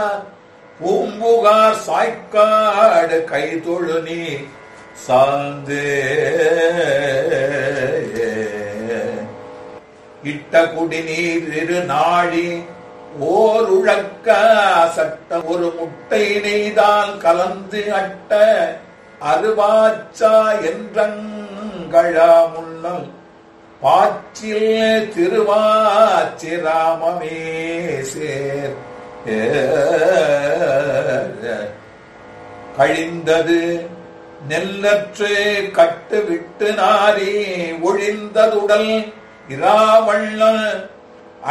பூம்புகார் சாய்க்காடு கைதொழு நீ சார்ந்து இட்ட குடிநீர் இரு நாழி ஓர் உழக்க சட்ட ஒரு முட்டை நெய்தால் கலந்து அட்ட அருவாச்சா என்றங்களா முன்னம் பாச்சில் திருவாச்சிராமமே சேர் கழிந்தது நெல்லற்று கட்டு விட்டு நாரி ஒழிந்ததுடல் இராவள்ள